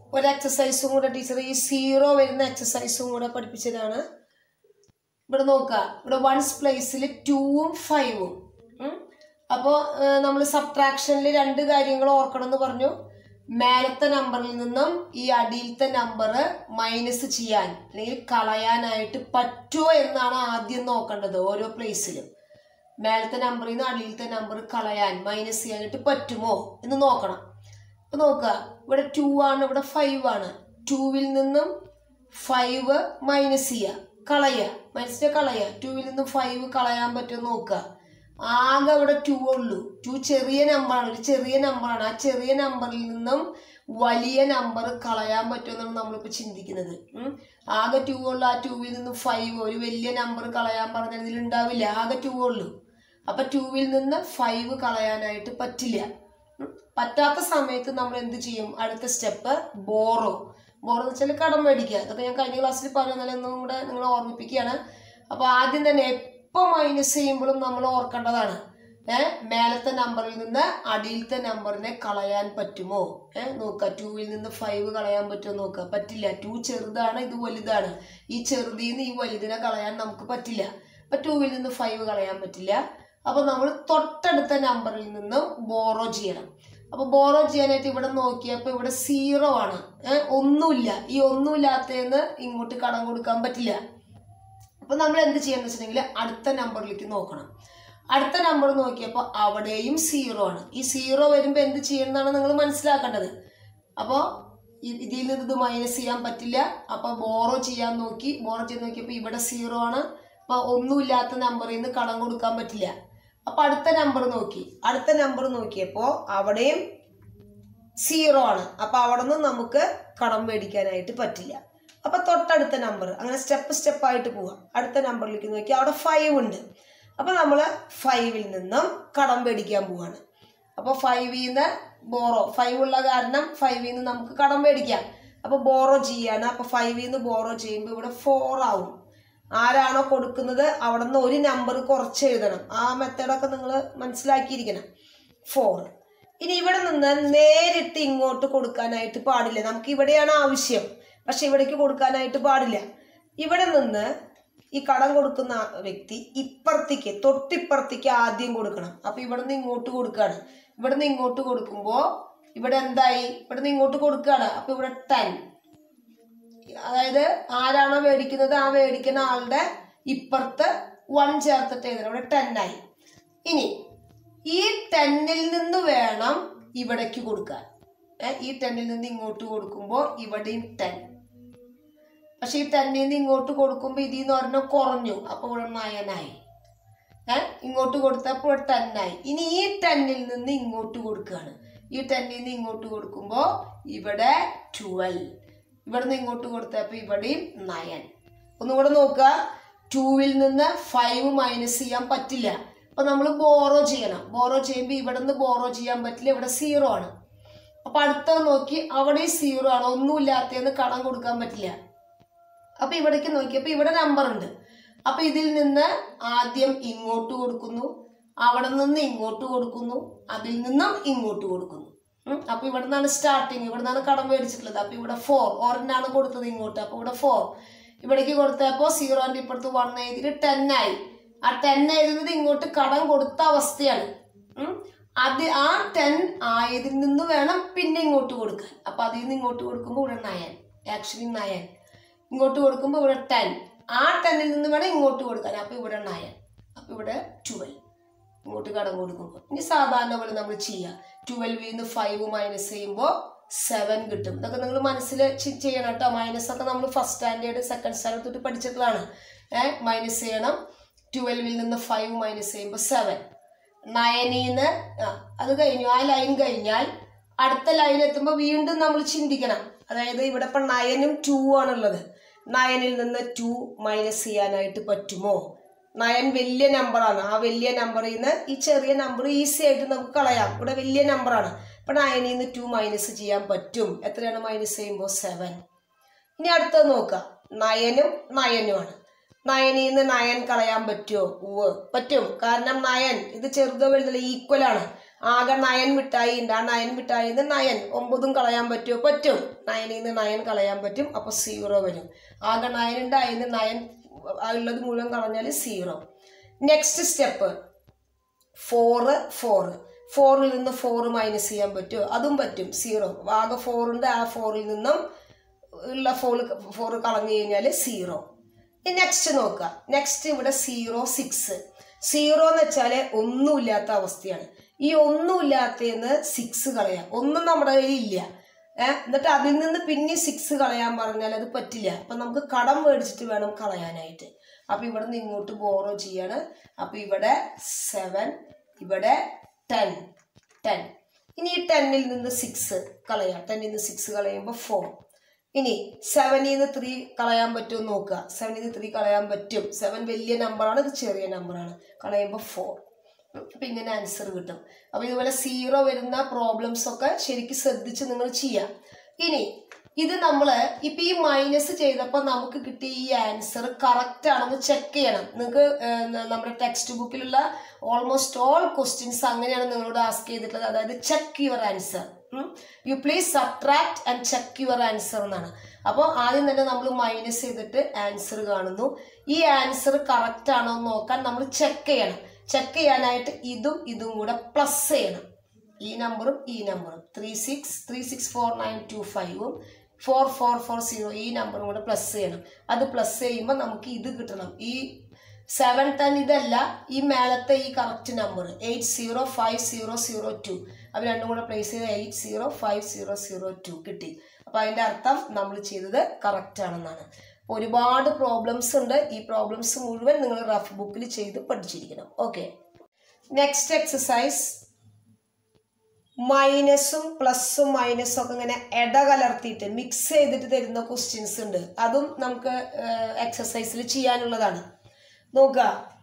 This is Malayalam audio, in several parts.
ഒരു എക്സസൈസും കൂടെ ടീച്ചർ ഈ സീറോ വരുന്ന എക്സസൈസും കൂടെ പഠിപ്പിച്ചതാണ് ഇവിടെ നോക്കുക ഇവിടെ വൺസ് പ്ലേസിൽ ടൂവും ഫൈവും അപ്പോൾ നമ്മൾ സബ്ട്രാക്ഷനിൽ രണ്ട് കാര്യങ്ങൾ ഓർക്കണം എന്ന് പറഞ്ഞു മേലത്തെ നമ്പറിൽ നിന്നും ഈ അടിയിലത്തെ നമ്പർ മൈനസ് ചെയ്യാൻ അല്ലെങ്കിൽ കളയാനായിട്ട് പറ്റുമോ എന്നാണ് ആദ്യം നോക്കേണ്ടത് ഓരോ പ്ലേസിലും മേലത്തെ നമ്പറിൽ നിന്ന് അടിയിലത്തെ നമ്പർ കളയാൻ മൈനസ് ചെയ്യാനായിട്ട് പറ്റുമോ എന്ന് നോക്കണം ഇപ്പൊ നോക്കുക ഇവിടെ ടു ആണ് ഇവിടെ ഫൈവ് ആണ് ടൂവിൽ നിന്നും ഫൈവ് മൈനസ് ചെയ്യുക കളയുക മൈനസ് കളയുക ടൂവിൽ നിന്നും ഫൈവ് കളയാൻ പറ്റുമോ നോക്കുക ആകെ ഇവിടെ ടു ഉള്ളൂ ടു ചെറിയ നമ്പറാണ് ഒരു ചെറിയ നമ്പറാണ് ആ ചെറിയ നമ്പറിൽ നിന്നും വലിയ നമ്പർ കളയാൻ പറ്റുമെന്നാണ് നമ്മളിപ്പോൾ ചിന്തിക്കുന്നത് ഉം. ആകെ ടു ഉള്ളു ആ ടൂവിൽ നിന്നും ഫൈവ് ഒരു വലിയ നമ്പർ കളയാൻ പറഞ്ഞാൽ ഇതിൽ ഉണ്ടാവില്ല ആകെ ടു ഉള്ളൂ അപ്പൊ ടൂവിൽ നിന്ന് ഫൈവ് കളയാനായിട്ട് പറ്റില്ല ഉം. പറ്റാത്ത സമയത്ത് നമ്മൾ എന്ത് ചെയ്യും അടുത്ത സ്റ്റെപ്പ് ബോറോ ബോറോ എന്ന് വെച്ചാൽ കടം മേടിക്കുക അതൊക്കെ ഞാൻ കഴിഞ്ഞ ക്ലാസ്സിൽ പറഞ്ഞാൽ ഒന്നും കൂടെ നിങ്ങളെ ഓർമ്മിപ്പിക്കുകയാണ് അപ്പോൾ ആദ്യം തന്നെ എപ്പോൾ മൈനസ് ചെയ്യുമ്പോഴും നമ്മൾ ഓർക്കേണ്ടതാണ് ഏഹ് മേലത്തെ നമ്പറിൽ നിന്ന് അടിയിലത്തെ നമ്പറിനെ കളയാൻ പറ്റുമോ ഏഹ് നോക്കുക ടൂവിൽ നിന്ന് ഫൈവ് കളയാൻ പറ്റുമോ നോക്കുക പറ്റില്ല ടു ചെറുതാണ് ഇത് വലുതാണ് ഈ ചെറുതിൽ നിന്ന് ഈ വലുതിനെ കളയാൻ നമുക്ക് പറ്റില്ല അപ്പൊ ടൂവിൽ നിന്ന് ഫൈവ് കളയാൻ പറ്റില്ല അപ്പൊ നമ്മൾ തൊട്ടടുത്ത നമ്പറിൽ നിന്നും ബോറോ ചെയ്യണം അപ്പൊ ബോറോ ചെയ്യാനായിട്ട് ഇവിടെ നോക്കിയപ്പോൾ ഇവിടെ സീറോ ആണ് ഏഹ് ഒന്നുമില്ല ഈ ഒന്നുമില്ലാത്തതെന്ന് ഇങ്ങോട്ട് കടം കൊടുക്കാൻ പറ്റില്ല അപ്പൊ നമ്മൾ എന്ത് ചെയ്യാന്ന് വെച്ചിട്ടുണ്ടെങ്കിൽ അടുത്ത നമ്പറിലേക്ക് നോക്കണം അടുത്ത നമ്പർ നോക്കിയപ്പോൾ അവിടെയും സീറോ ആണ് ഈ സീറോ വരുമ്പോൾ എന്ത് ചെയ്യണമെന്നാണ് നിങ്ങൾ മനസ്സിലാക്കേണ്ടത് അപ്പോൾ ഇതിൽ നിന്ന് ഇത് മൈനസ് ചെയ്യാൻ പറ്റില്ല അപ്പോൾ ബോറോ ചെയ്യാൻ നോക്കി ബോറോ ചെയ്ത് നോക്കിയപ്പോൾ ഇവിടെ സീറോ ആണ് അപ്പോൾ ഒന്നുമില്ലാത്ത നമ്പറിൽ നിന്ന് കടം കൊടുക്കാൻ പറ്റില്ല അപ്പോൾ അടുത്ത നമ്പർ നോക്കി അടുത്ത നമ്പർ നോക്കിയപ്പോൾ അവിടെയും സീറോ ആണ് അപ്പോൾ അവിടെ നിന്ന് നമുക്ക് കടം മേടിക്കാനായിട്ട് പറ്റില്ല അപ്പൊ തൊട്ടടുത്ത നമ്പർ അങ്ങനെ സ്റ്റെപ്പ് സ്റ്റെപ്പ് ആയിട്ട് പോവാം അടുത്ത നമ്പറിലേക്ക് നോക്കി അവിടെ ഫൈവ് ഉണ്ട് അപ്പൊ നമ്മൾ ഫൈവിൽ നിന്നും കടം മേടിക്കാൻ പോവാണ് അപ്പൊ ഫൈവിൽ നിന്ന് ബോറോ ഫൈവ് ഉള്ള കാരണം ഫൈവിൽ നിന്ന് നമുക്ക് കടം മേടിക്കാം അപ്പൊ ബോറോ ചെയ്യാണ് അപ്പൊ ഫൈവിൽ നിന്ന് ബോറോ ചെയ്യുമ്പോൾ ഇവിടെ ഫോർ ആവും ആരാണോ കൊടുക്കുന്നത് അവിടെ നിന്ന് ഒരു നമ്പർ കുറച്ച് എഴുതണം ആ മെത്തേഡൊക്കെ നിങ്ങൾ മനസ്സിലാക്കിയിരിക്കണം ഫോർ ഇനി ഇവിടെ നിന്ന് നേരിട്ട് ഇങ്ങോട്ട് കൊടുക്കാനായിട്ട് പാടില്ല നമുക്ക് ഇവിടെയാണ് ആവശ്യം പക്ഷെ ഇവിടേക്ക് കൊടുക്കാനായിട്ട് പാടില്ല ഇവിടെ നിന്ന് ഈ കടം കൊടുക്കുന്ന വ്യക്തി ഇപ്പുറത്തേക്ക് തൊട്ടിപ്പുറത്തേക്ക് ആദ്യം കൊടുക്കണം അപ്പൊ ഇവിടെ നിന്ന് ഇങ്ങോട്ട് കൊടുക്കുകയാണ് ഇവിടെ നിന്ന് ഇങ്ങോട്ട് കൊടുക്കുമ്പോൾ ഇവിടെ എന്തായി ഇവിടെ നിന്ന് ഇങ്ങോട്ട് കൊടുക്കുകയാണ് അപ്പൊ ഇവിടെ ടെൻ അതായത് ആരാണോ മേടിക്കുന്നത് ആ മേടിക്കുന്ന ആളുടെ ഇപ്പുറത്ത് വൺ ചേർത്തിട്ട് എഴുതണം ഇവിടെ ടെൻ ആയി ഇനി ഈ ടെന്നിൽ നിന്ന് വേണം ഇവിടേക്ക് കൊടുക്കാൻ ഏ, ഈ ടെന്നിൽ നിന്ന് ഇങ്ങോട്ട് കൊടുക്കുമ്പോൾ ഇവിടെയും ടെൻ പക്ഷെ ഈ ടെന്നിൽ നിന്ന് ഇങ്ങോട്ട് കൊടുക്കുമ്പോൾ ഇതിൽ നിന്ന് ഒരെണ്ണം കുറഞ്ഞു അപ്പൊ ഇവിടെ നയനായി ഏഹ് ഇങ്ങോട്ട് കൊടുത്തപ്പോൾ ഇവിടെ ടെന്നായി ഇനി ഈ ടെന്നിൽ നിന്ന് ഇങ്ങോട്ട് കൊടുക്കുകയാണ് ഈ ടെന്നിൽ നിന്ന് ഇങ്ങോട്ട് കൊടുക്കുമ്പോൾ ഇവിടെ ട്വൽവ് ഇവിടെ നിന്ന് ഇങ്ങോട്ട് കൊടുത്തപ്പോൾ ഇവിടെയും നയൻ ഒന്നുകൂടെ നോക്കുക ടൂവിൽ നിന്ന് ഫൈവ് മൈനസ് ചെയ്യാൻ പറ്റില്ല അപ്പൊ നമ്മൾ ബോറോ ചെയ്യണം ബോറോ ചെയ്യുമ്പോൾ ഇവിടെ നിന്ന് ബോറോ ചെയ്യാൻ പറ്റില്ല ഇവിടെ സീറോ ആണ് അപ്പൊ അടുത്തത് നോക്കി അവിടെ സീറോ ആണ് ഒന്നുമില്ലാത്തതെന്ന് കടം കൊടുക്കാൻ പറ്റില്ല അപ്പൊ ഇവിടേക്ക് നോക്കിയപ്പോ ഇവിടെ നമ്പർ ഉണ്ട് അപ്പൊ ഇതിൽ നിന്ന് ആദ്യം ഇങ്ങോട്ട് കൊടുക്കുന്നു അവിടെ നിന്ന് ഇങ്ങോട്ട് കൊടുക്കുന്നു അതിൽ നിന്നും ഇങ്ങോട്ട് കൊടുക്കുന്നു ഉം. അപ്പൊ ഇവിടെ നിന്നാണ് സ്റ്റാർട്ടിങ് ഇവിടെ നിന്നാണ് കടം മേടിച്ചിട്ടുള്ളത് അപ്പൊ ഇവിടെ ഫോർ ഒരെണ്ണാണ് കൊടുത്തത് ഇങ്ങോട്ട് അപ്പൊ ഇവിടെ ഫോർ ഇവിടേക്ക് കൊടുത്തപ്പോ സീറോന്റെ ഇപ്പുറത്ത് വൺ എഴുതിയിട്ട് ടെൻ ആയി ആ ടെൻ എഴുതുന്നത് ഇങ്ങോട്ട് കടം കൊടുത്ത അവസ്ഥയാണ് ഉം. അത് ആ ടെൻ ആയതിൽ നിന്ന് വേണം പിന്നെ ഇങ്ങോട്ട് കൊടുക്കാൻ അപ്പൊ അതിൽ നിന്ന് ഇങ്ങോട്ട് കൊടുക്കുമ്പോൾ ഇവിടെ നയൻ ആക്ച്വലി നയൻ ഇങ്ങോട്ട് കൊടുക്കുമ്പോൾ ഇവിടെ ടെൻ ആ ടെന്നിൽ നിന്ന് വേണം ഇങ്ങോട്ട് കൊടുക്കാൻ അപ്പൊ ഇവിടെ നയൻ അപ്പൊ ഇവിടെ ട്വൽവ് ഇങ്ങോട്ട് കടം കൊടുക്കുമ്പോൾ ഇനി സാധാരണ പോലെ നമ്മൾ ചെയ്യുക ട്വൽവിൽ നിന്ന് ഫൈവ് മൈനസ് ചെയ്യുമ്പോൾ സെവൻ കിട്ടും ഇതൊക്കെ നിങ്ങൾ മനസ്സിൽ ചി- ചെയ്യണം കേട്ടോ മൈനസ് ഒക്കെ നമ്മൾ ഫസ്റ്റ് സ്റ്റാൻഡേർഡ് സെക്കൻഡ് സ്റ്റാൻഡേർഡ് തൊട്ട് പഠിച്ചിട്ടുള്ളതാണ് ഏഹ് മൈനസ് ചെയ്യണം ട്വൽവിൽ നിന്ന് ഫൈവ് മൈനസ് ചെയ്യുമ്പോൾ സെവൻ നയനീന്ന് ആ അത് കഴിഞ്ഞു ആ ലൈൻ കഴിഞ്ഞാൽ അടുത്ത ലൈൻ എത്തുമ്പോൾ വീണ്ടും നമ്മൾ ചിന്തിക്കണം അതായത് ഇവിടെ ഇപ്പം നയനും ടു ആണുള്ളത് നയനിൽ നിന്ന് ടു മൈനസ് ചെയ്യാനായിട്ട് പറ്റുമോ നയൻ വലിയ നമ്പറാണ് ആ വലിയ നമ്പറിൽ നിന്ന് ഈ ചെറിയ നമ്പർ ഈസി ആയിട്ട് നമുക്ക് കളയാം ഇവിടെ വലിയ നമ്പറാണ് അപ്പം നയനിൽ നിന്ന് ടു മൈനസ് ചെയ്യാൻ പറ്റും എത്രയാണ് മൈനസ് ചെയ്യുമ്പോൾ സെവൻ ഇനി അടുത്തത് നോക്കുക നയനും നയനുമാണ് നയനിൽ നിന്ന് നയൻ കളയാൻ പറ്റുമോ ഉവ് പറ്റും കാരണം നയൻ ഇത് ചെറുതോ വലുതല്ല ഈക്വൽ ആണ് ആകെ നയൻ മിഠായി ഉണ്ട് ആ നയൻ മിഠായി നിന്ന് നയൻ ഒമ്പതും കളയാൻ പറ്റുമോ പറ്റും നയനിൽ നിന്ന് നയൻ കളയാൻ പറ്റും അപ്പോൾ സീറോ വരും ആകെ നയൻ ഉണ്ട് അതിൽ നിന്ന് നയൻ ഉള്ളത് മുഴുവൻ കളഞ്ഞാൽ zero next step four four ഫോറിൽ നിന്ന് ഫോറ് മൈനസ് ചെയ്യാൻ പറ്റുമോ അതും പറ്റും സീറോ ആകെ ഫോറുണ്ട് ആ ഫോറിൽ നിന്നും ഉള്ള ഫോർ ഫോർ കളഞ്ഞു കഴിഞ്ഞാൽ സീറോ ഇനി നെക്സ്റ്റ് നോക്കുക നെക്സ്റ്റ് ഇവിടെ സീറോ സിക്സ് സീറോ എന്ന് വെച്ചാൽ ഒന്നുമില്ലാത്ത അവസ്ഥയാണ് ഈ ഒന്നുമില്ലാത്തന്ന് സിക്സ് കളയാം ഒന്നും നമ്മുടെ കയ്യിൽ ഇല്ല ഏഹ് എന്നിട്ട് അതിൽ നിന്ന് പിന്നെ സിക്സ് കളയാൻ പറഞ്ഞാൽ അത് പറ്റില്ല അപ്പം നമുക്ക് കടം മേടിച്ചിട്ട് വേണം കളയാനായിട്ട് അപ്പം ഇവിടെ നിന്ന് ഇങ്ങോട്ട് ബോറോ ചെയ്യാണ് അപ്പം ഇവിടെ സെവൻ ഇവിടെ ടെൻ ടെൻ ഇനി ഈ ടെന്നിൽ നിന്ന് സിക്സ് കളയാം ടെന്നിൽ നിന്ന് സിക്സ് കളയുമ്പോൾ ഫോർ ഇനി സെവനിൽ നിന്ന് ത്രീ കളയാൻ പറ്റുമോ നോക്കുക സെവനിൽ നിന്ന് ത്രീ കളയാൻ പറ്റും സെവൻ വലിയ നമ്പറാണ് ഇത് ചെറിയ നമ്പറാണ് കളയുമ്പോൾ ഫോർ അപ്പം ഇങ്ങനെ ആൻസർ കിട്ടും അപ്പോൾ ഇതുപോലെ സീറോ വരുന്ന പ്രോബ്ലംസ് ഒക്കെ ശരിക്കും ശ്രദ്ധിച്ച് നിങ്ങൾ ചെയ്യാം ഇനി ഇത് നമ്മൾ ഇപ്പം ഈ മൈനസ് ചെയ്തപ്പോൾ നമുക്ക് കിട്ടിയ ഈ ആൻസർ കറക്റ്റ് ആണെന്ന് ചെക്ക് ചെയ്യണം നിങ്ങൾക്ക് നമ്മുടെ ടെക്സ്റ്റ് ബുക്കിലുള്ള ഓൾമോസ്റ്റ് ഓൾ ക്വസ്റ്റ്യൻസ് അങ്ങനെയാണ് നിങ്ങളോട് ആസ്ക് ചെയ്തിട്ടുള്ളത് അതായത് check your answer you please subtract and check your answer എന്നാണ് അപ്പോൾ ആദ്യം തന്നെ നമ്മൾ മൈനസ് ചെയ്തിട്ട് ആൻസർ കാണുന്നു ഈ ആൻസർ കറക്റ്റ് ആണോ എന്ന് നോക്കാൻ നമ്മൾ ചെക്ക് ചെയ്യണം ചെക്ക് ചെയ്യാനായിട്ട് ഇതും ഇതും കൂടെ പ്ലസ് ചെയ്യണം ഈ നമ്പറും ഈ നമ്പറും three six three six four nine two ഫൈവും ഫോർ ഫോർ ഫോർ സീറോ ഈ നമ്പറും കൂടെ പ്ലസ് ചെയ്യണം അത് പ്ലസ് ചെയ്യുമ്പോൾ നമുക്ക് ഇത് കിട്ടണം ഈ സെവൻ ടെൻ ഇതല്ല ഈ മേലത്തെ ഈ correct number eight zero five zero zero two അത് രണ്ടും കൂടെ പ്ലേസ് ചെയ്ത് eight zero five zero zero two കിട്ടി അപ്പോൾ അതിൻ്റെ അർത്ഥം നമ്മൾ ചെയ്തത് കറക്റ്റ് ആണെന്നാണ് അപ്പോൾ ഒരുപാട് പ്രോബ്ലംസ് ഉണ്ട് ഈ പ്രോബ്ലംസ് മുഴുവൻ നിങ്ങൾ റഫ് ബുക്കിൽ ചെയ്ത് പഠിച്ചിരിക്കണം ഓക്കെ നെക്സ്റ്റ് എക്സസൈസ് മൈനസും പ്ലസും മൈനസും ഒക്കെ ഇങ്ങനെ ഇടകലർത്തിയിട്ട് മിക്സ് ചെയ്തിട്ട് തരുന്ന ക്വസ്റ്റ്യൻസ് ഉണ്ട് അതും നമുക്ക് എക്സസൈസിൽ ചെയ്യാനുള്ളതാണ് നോക്കുക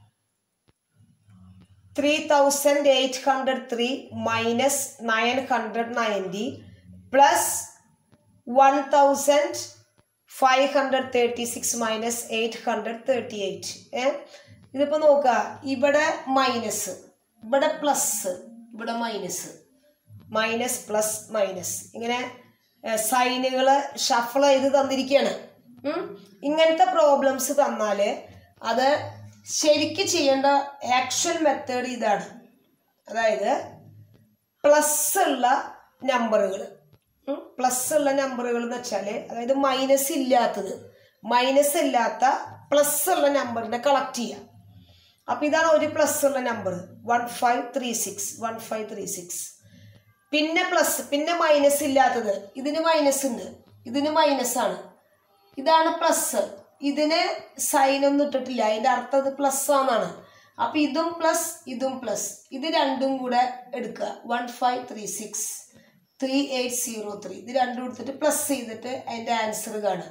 three thousand eight hundred three minus nine hundred ninety plus one thousand five hundred thirty six minus eight hundred thirty eight ഏ ഇതിപ്പോൾ നോക്കുക ഇവിടെ മൈനസ് ഇവിടെ പ്ലസ് ഇവിടെ മൈനസ് മൈനസ് പ്ലസ് മൈനസ് ഇങ്ങനെ സൈനുകൾ ഷഫിൾ ചെയ്ത് തന്നിരിക്കുകയാണ് ഉം. ഇങ്ങനത്തെ പ്രോബ്ലംസ് തന്നാൽ അത് ശരിക്ക് ചെയ്യേണ്ട ആക്ച്വൽ മെത്തേഡ് ഇതാണ് അതായത് പ്ലസ് ഉള്ള നമ്പറുകൾ പ്ലസ് ഉള്ള നമ്പറുകൾ എന്ന് വെച്ചാൽ അതായത് മൈനസ് ഇല്ലാത്തത് മൈനസ് ഇല്ലാത്ത പ്ലസ് ഉള്ള നമ്പറിനെ കളക്ട് ചെയ്യുക അപ്പം ഇതാണ് ഒരു പ്ലസ് ഉള്ള number one five three six one five three six പിന്നെ പ്ലസ് പിന്നെ മൈനസ് ഇല്ലാത്തത് ഇതിന് മൈനസ് ഉണ്ട് ഇതിന് മൈനസ് ആണ് ഇതാണ് പ്ലസ് ഇതിന് സൈൻ ഒന്നും ഇട്ടിട്ടില്ല അതിൻ്റെ അർത്ഥം ഇത് പ്ലസ് ആണെന്നാണ് അപ്പം ഇതും പ്ലസ് ഇതും പ്ലസ് ഇത് രണ്ടും കൂടെ എടുക്കുക one five three six three eight zero three ഇത് രണ്ടും എടുത്തിട്ട് പ്ലസ് ചെയ്തിട്ട് അതിൻ്റെ ആൻസർ കാണുക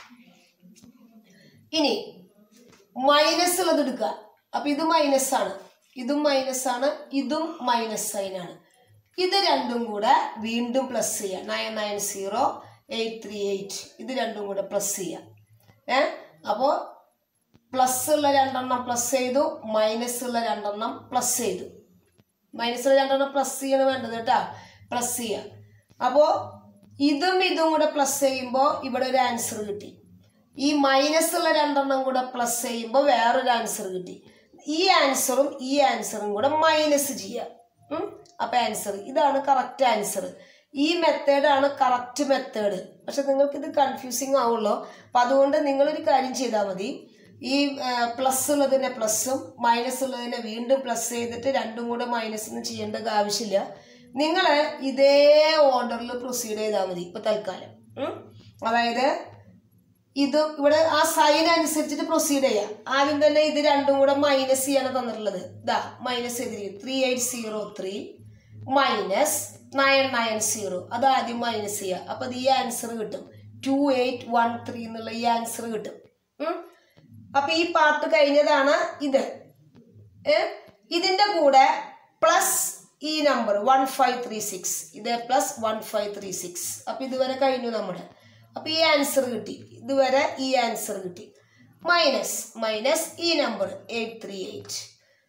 ഇനി മൈനസ് ഉള്ളത് എടുക്കുക അപ്പം ഇത് മൈനസ് ആണ് ഇതും മൈനസ് ആണ് ഇതും മൈനസ് സൈനാണ് ഇത് രണ്ടും കൂടെ വീണ്ടും പ്ലസ് ചെയ്യുക nine nine zero eight three eight ഇത് രണ്ടും കൂടെ പ്ലസ് ചെയ്യുക ഏ അപ്പോൾ പ്ലസ് ഉള്ള രണ്ടെണ്ണം പ്ലസ് ചെയ്തു മൈനസ് ഉള്ള രണ്ടെണ്ണം പ്ലസ് ചെയ്തു മൈനസ് ഉള്ള രണ്ടെണ്ണം പ്ലസ് ചെയ്യണം വേണ്ടത് കേട്ടോ പ്ലസ് ചെയ്യുക അപ്പോൾ ഇതും ഇതും കൂടെ പ്ലസ് ചെയ്യുമ്പോൾ ഇവിടെ ഒരു ആൻസർ കിട്ടി ഈ മൈനസ് ഉള്ള രണ്ടെണ്ണം കൂടെ പ്ലസ് ചെയ്യുമ്പോൾ വേറൊരു ആൻസർ കിട്ടി ഈ ആൻസറും ഈ ആൻസറും കൂടെ മൈനസ് ചെയ്യുക ഉം? അപ്പൊ ആൻസർ ഇതാണ് കറക്റ്റ് ആൻസർ ഈ മെത്തേഡാണ് കറക്റ്റ് മെത്തേഡ് പക്ഷെ നിങ്ങൾക്ക് ഇത് കൺഫ്യൂസിങ് ആവുള്ളൂ അപ്പം അതുകൊണ്ട് നിങ്ങളൊരു കാര്യം ചെയ്താൽ മതി ഈ പ്ലസ് ഉള്ളതിനെ പ്ലസ്സും മൈനസ് ഉള്ളതിനെ വീണ്ടും പ്ലസ് ചെയ്തിട്ട് രണ്ടും കൂടെ മൈനസ് ഒന്നും ചെയ്യേണ്ട ആവശ്യമില്ല നിങ്ങൾ ഇതേ ഓർഡറിൽ പ്രൊസീഡ് ചെയ്താൽ മതി ഇപ്പൊ തൽക്കാലം ഉം? അതായത് ഇത് ഇവിടെ ആ സൈൻ അനുസരിച്ചിട്ട് പ്രൊസീഡ് ചെയ്യാം ആദ്യം തന്നെ ഇത് രണ്ടും കൂടെ മൈനസ് ചെയ്യാണ് തന്നിട്ടുള്ളത് ഇതാ മൈനസ് ചെയ്തിരിക്കും three eight zero three minus nine nine zero അത് ആദ്യം മൈനസ് ചെയ്യുക അപ്പൊ അത് ഈ ആൻസർ കിട്ടും ടു എയ്റ്റ് വൺ ത്രീ എന്നുള്ള ഈ ആൻസർ കിട്ടും ഉം. അപ്പൊ ഈ പാർട്ട് കഴിഞ്ഞതാണ് ഇത് ഏ? ഇതിന്റെ കൂടെ പ്ലസ് ഈ number one five three six ഇത് plus one five three six അപ്പൊ ഇതുവരെ കഴിഞ്ഞു നമ്മുടെ അപ്പൊ ഈ ആൻസർ കിട്ടി ഇതുവരെ ഈ ആൻസർ കിട്ടി മൈനസ് മൈനസ് ഈ നമ്പർ എയ്റ്റ് ത്രീ എയ്റ്റ്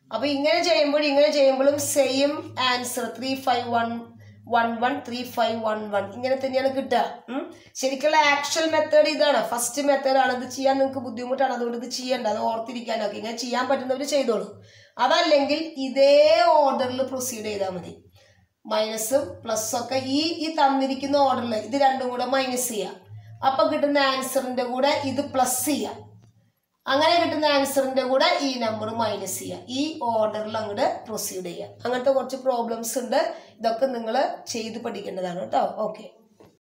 അപ്പൊ ഇങ്ങനെ ചെയ്യുമ്പോഴും ഇങ്ങനെ ചെയ്യുമ്പോഴും same answer three five one one one three five one one ഇങ്ങനെ തന്നെയാണ് കിട്ടുക ഉം. ശരിക്കുള്ള ആക്ച്വൽ മെത്തേഡ് ഇതാണ് ഫസ്റ്റ് മെത്തേഡാണ് ഇത് ചെയ്യാൻ നിങ്ങൾക്ക് ബുദ്ധിമുട്ടാണ് അതുകൊണ്ട് ഇത് ചെയ്യണ്ട അത് ഓർത്തിരിക്കാനൊക്കെ ഇങ്ങനെ ചെയ്യാൻ പറ്റുന്നവർ ചെയ്തോളൂ അതല്ലെങ്കിൽ ഇതേ ഓർഡറിൽ പ്രൊസീഡ് ചെയ്താൽ മതി മൈനസും പ്ലസും ഒക്കെ ഈ ഈ തന്നിരിക്കുന്ന ഓർഡറിൽ ഇത് രണ്ടും കൂടെ മൈനസ് ചെയ്യാം അപ്പൊ കിട്ടുന്ന ആൻസറിന്റെ കൂടെ ഇത് പ്ലസ് ചെയ്യാം അങ്ങനെ കിട്ടുന്ന ആൻസറിന്റെ കൂടെ ഈ നമ്പർ മൈനസ് ചെയ്യുക ഈ ഓർഡറിൽ അങ്ങോട്ട് പ്രൊസീഡ് ചെയ്യുക അങ്ങനത്തെ കുറച്ച് പ്രോബ്ലംസ് ഉണ്ട് ഇതൊക്കെ നിങ്ങൾ ചെയ്ത് പഠിക്കേണ്ടതാണ് കേട്ടോ ഓക്കെ